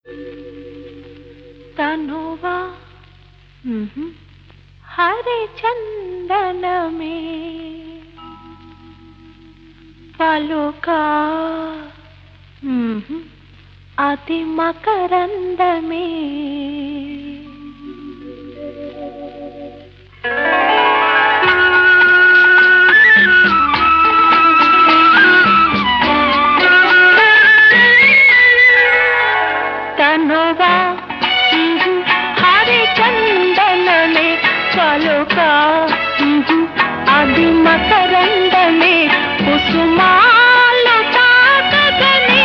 తనువా హరిచందనమే పలుకా అతి మకరందమే తనువా హరిచందనమే పలుకా అది మకరందమే కుసుమాలు తాకగనే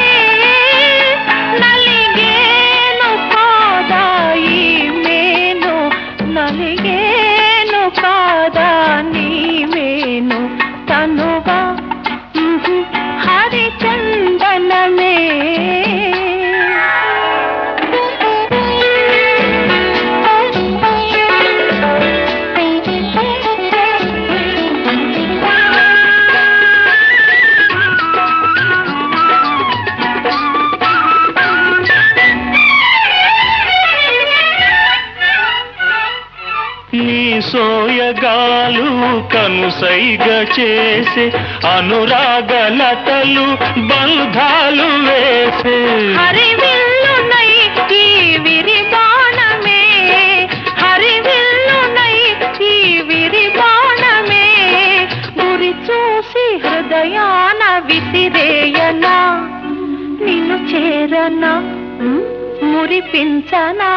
నలిగేను కాదాయి మేను నలిగేను కాదా నీ మేను తనువా హరిచందనమే నీ సోయగాలు కనుసైగ చేసే అనురాగలతలు బంధాలు వేసే హరివిల్లునై ఈ విరిబాణమే హరివిల్లునై ఈ విరిబాణమే గురి చూసి హృదయాన విసిరేయనా నిన్ను చేరనా ఉమ్, మురిపించనా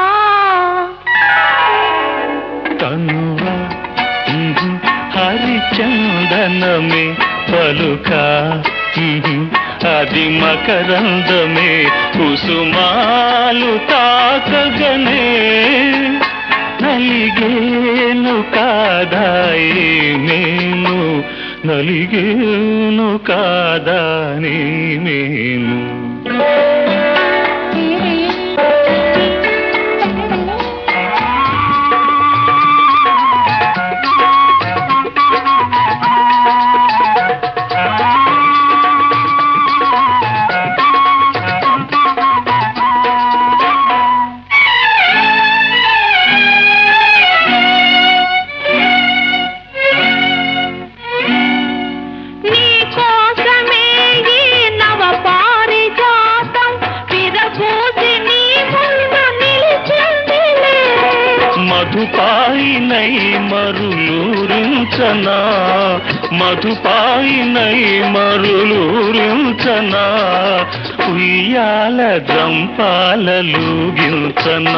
తనువ హరిచందనమే పలుక అది మకరందమే కుసుమాలు తాకగనే నలిగేను కాదాయి నేను నలిగేను కాదా నీ నేను నీ కోసమే ఈ నవ పారిజాతం విరబూసి నీ ముందు నిలిచిందిలే మధుపాయినై మరులూరించనా మధుపాయినై మరులూరించనా ఉయ్యాల జంపాలూగించనా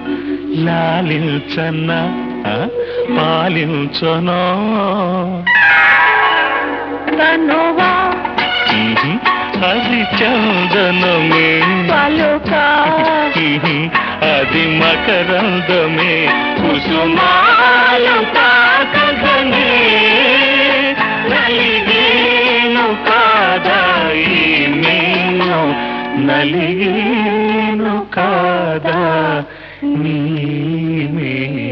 లాలించనా ఆ, పాలించనా తనువా అది చందనమే పలుకా అది మకరందమే కుసుమాలు తాకగనే నలిగేను కాదాయి నేను నలిగేను కాదా నీ